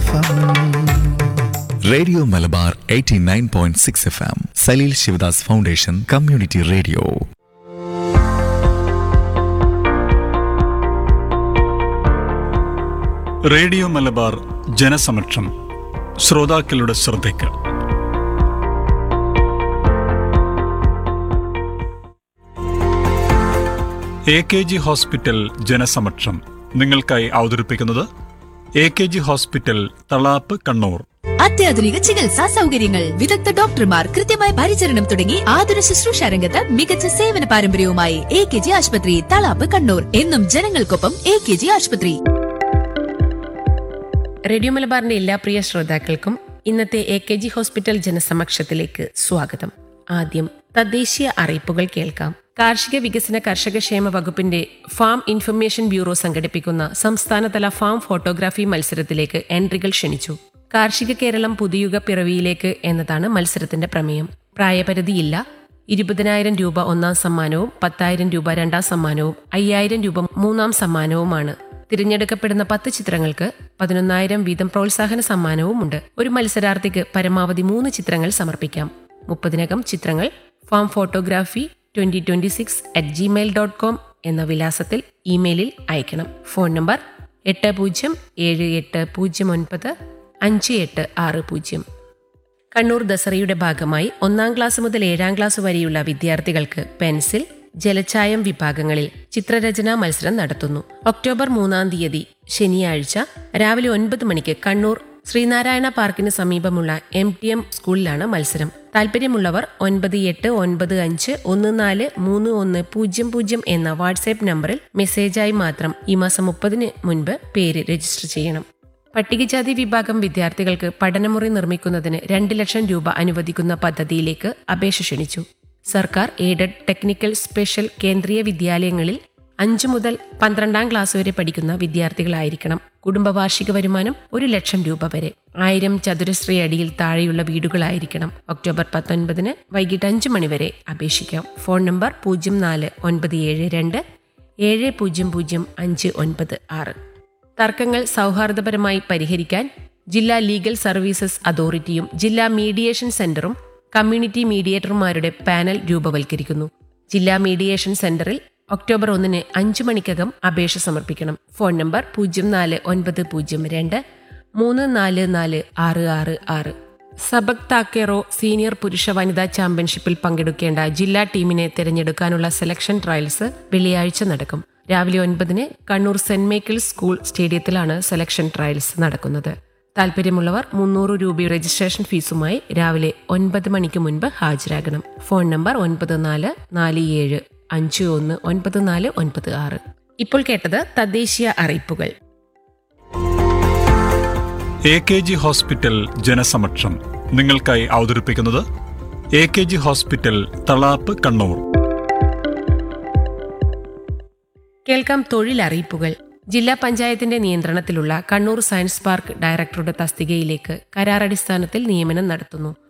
F M radio Malabar 89.6 F M Saleel Sivadas foundation community radio radio Malabar ജനസമക്ഷം ശ്രോതാക്കളുടെ ശ്രദ്ധയ്ക്ക് എ കെ ജി ഹോസ്പിറ്റൽ ജനസമക്ഷം നിങ്ങൾക്കായി അവതരിപ്പിക്കുന്നത് A K G hospital Thalap Kannur അത്യാധുനിക ചികിത്സാ സൗകര്യങ്ങൾ വിദഗ്ധ ഡോക്ടർമാർ കൃത്യമായ പരിചരണം തുടങ്ങി ആതുര ശുശ്രൂഷ രംഗത്ത് മികച്ച സേവന പാരമ്പര്യവുമായി എ കെ ജി ആശുപത്രി തളാപ്പ് കണ്ണൂർ എന്നും ജനങ്ങൾക്കൊപ്പം എ കെ ജി ആശുപത്രി റേഡിയോ മലബാറിന്റെ എല്ലാ പ്രിയ ശ്രോതാക്കൾക്കും ഇന്നത്തെ എ കെ ജി ഹോസ്പിറ്റൽ ജനസമക്ഷത്തിലേക്ക് സ്വാഗതം ആദ്യം തദ്ദേശീയ അറിയിപ്പുകൾ കേൾക്കാം കാർഷിക വികസന കർഷകക്ഷേമ വകുപ്പിന്റെ ഫാം ഇൻഫർമേഷൻ ബ്യൂറോ സംഘടിപ്പിക്കുന്ന സംസ്ഥാനതല ഫാം ഫോട്ടോഗ്രാഫി മത്സരത്തിലേക്ക് എൻട്രികൾ ക്ഷണിച്ചു കാർഷിക കേരളം പുതുയുഗ പിറവിയിലേക്ക് എന്നതാണ് മത്സരത്തിന്റെ പ്രമേയം പ്രായപരിധിയില്ല ഇരുപതിനായിരം രൂപ ഒന്നാം സമ്മാനവും പത്തായിരം രൂപ രണ്ടാം സമ്മാനവും അയ്യായിരം രൂപ മൂന്നാം സമ്മാനവുമാണ് തിരഞ്ഞെടുക്കപ്പെടുന്ന പത്ത് ചിത്രങ്ങൾക്ക് പതിനൊന്നായിരം വീതം പ്രോത്സാഹന സമ്മാനവുമുണ്ട് ഒരു മത്സരാർത്ഥിക്ക് പരമാവധി മൂന്ന് ചിത്രങ്ങൾ സമർപ്പിക്കാം മുപ്പതിനകം ചിത്രങ്ങൾ farm photography twenty twenty six at Gmail dot com എന്ന വിലാസത്തിൽ ഇമെയിലിൽ അയക്കണം ഫോൺ നമ്പർ എട്ട് പൂജ്യം ഏഴ് എട്ട് പൂജ്യം ഒൻപത് അഞ്ച് എട്ട് ആറ് പൂജ്യം കണ്ണൂർ ദസറയുടെ ഭാഗമായി ഒന്നാം ക്ലാസ് മുതൽ ഏഴാം ക്ലാസ് വരെയുള്ള വിദ്യാർത്ഥികൾക്ക് പെൻസിൽ ജലച്ചായം വിഭാഗങ്ങളിൽ ചിത്രരചനാ മത്സരം നടത്തുന്നു ഒക്ടോബർ മൂന്നാം തീയതി ശനിയാഴ്ച രാവിലെ ഒൻപത് മണിക്ക് കണ്ണൂർ ശ്രീനാരായണ പാർക്കിന് സമീപമുള്ള എം ടി എം സ്കൂളിലാണ് മത്സരം താല്പര്യമുള്ളവർ ഒൻപത് എട്ട് ഒൻപത് അഞ്ച് ഒന്ന് നാല് മൂന്ന് ഒന്ന് പൂജ്യം പൂജ്യം എന്ന വാട്സാപ്പ് നമ്പറിൽ മെസ്സേജായി മാത്രം ഈ മാസം മുപ്പതിന് മുൻപ് പേര് രജിസ്റ്റർ ചെയ്യണം പട്ടികജാതി വിഭാഗം വിദ്യാർത്ഥികൾക്ക് പഠനമുറി നിർമ്മിക്കുന്നതിന് രണ്ട് ലക്ഷം രൂപ അനുവദിക്കുന്ന പദ്ധതിയിലേക്ക് അപേക്ഷ ക്ഷണിച്ചു സർക്കാർ എയ്ഡഡ് ടെക്നിക്കൽ സ്പെഷ്യൽ കേന്ദ്രീയ വിദ്യാലയങ്ങളിൽ അഞ്ചു മുതൽ പന്ത്രണ്ടാം ക്ലാസ് വരെ പഠിക്കുന്ന വിദ്യാർത്ഥികളായിരിക്കണം കുടുംബവാർഷിക വരുമാനം ഒരു ലക്ഷം രൂപ വരെ ആയിരം ചതുരശ്രീ അടിയിൽ താഴെയുള്ള വീടുകളായിരിക്കണം ഒക്ടോബർ പത്തൊൻപതിന് വൈകിട്ട് അഞ്ചു മണിവരെ അപേക്ഷിക്കാം ഫോൺ നമ്പർ പൂജ്യം നാല് ഒൻപത് ഏഴ് രണ്ട് ഏഴ് പൂജ്യം പൂജ്യം അഞ്ച് ഒൻപത് ആറ് തർക്കങ്ങൾ സൗഹാർദ്ദപരമായി പരിഹരിക്കാൻ ജില്ലാ ലീഗൽ സർവീസസ് അതോറിറ്റിയും ജില്ലാ മീഡിയേഷൻ സെന്ററും കമ്മ്യൂണിറ്റി മീഡിയേറ്റർമാരുടെ പാനൽ രൂപവൽക്കരിക്കുന്നു ജില്ലാ മീഡിയേഷൻ സെന്ററിൽ ഒക്ടോബർ ഒന്നിന് അഞ്ചു മണിക്കകം അപേക്ഷ സമർപ്പിക്കണം ഫോൺ നമ്പർ പൂജ്യം നാല് ഒൻപത് പൂജ്യം രണ്ട് മൂന്ന് നാല് നാല് ആറ് ആറ് ആറ് സബക് താക്കേറോ സീനിയർ പുരുഷ വനിതാ ചാമ്പ്യൻഷിപ്പിൽ പങ്കെടുക്കേണ്ട ജില്ലാ ടീമിനെ തിരഞ്ഞെടുക്കാനുള്ള സെലക്ഷൻ ട്രയൽസ് വെള്ളിയാഴ്ച നടക്കും രാവിലെ ഒൻപതിന് കണ്ണൂർ സെന്റ് മേക്കിൾസ് സ്കൂൾ സ്റ്റേഡിയത്തിലാണ് സെലക്ഷൻ ട്രയൽസ് നടക്കുന്നത് താല്പര്യമുള്ളവർ മുന്നൂറ് രൂപ രജിസ്ട്രേഷൻ ഫീസുമായി രാവിലെ ഒൻപത് മണിക്ക് മുൻപ് ഹാജരാകണം ഫോൺ നമ്പർ ഒൻപത് നാല് നാല് ഏഴ് അഞ്ച് ഒന്ന് ഒൻപത് നാല് ഒൻപത് ആറ് ഇപ്പോൾ കേട്ടത് തദ്ദേശീയ അറിയിപ്പുകൾ എ കെ ജി ഹോസ്പിറ്റൽ ജനസമക്ഷം നിങ്ങൾക്കായി അവതരിപ്പിക്കുന്നത് A K G hospital Thalap Kannur കേൾക്കാം തൊഴിലറിയിപ്പുകൾ ജില്ലാ പഞ്ചായത്തിന്റെ നിയന്ത്രണത്തിലുള്ള കണ്ണൂർ സയൻസ് പാർക്ക് ഡയറക്ടറുടെ തസ്തികയിലേക്ക് കരാറടിസ്ഥാനത്തിൽ നിയമനം നടത്തുന്നു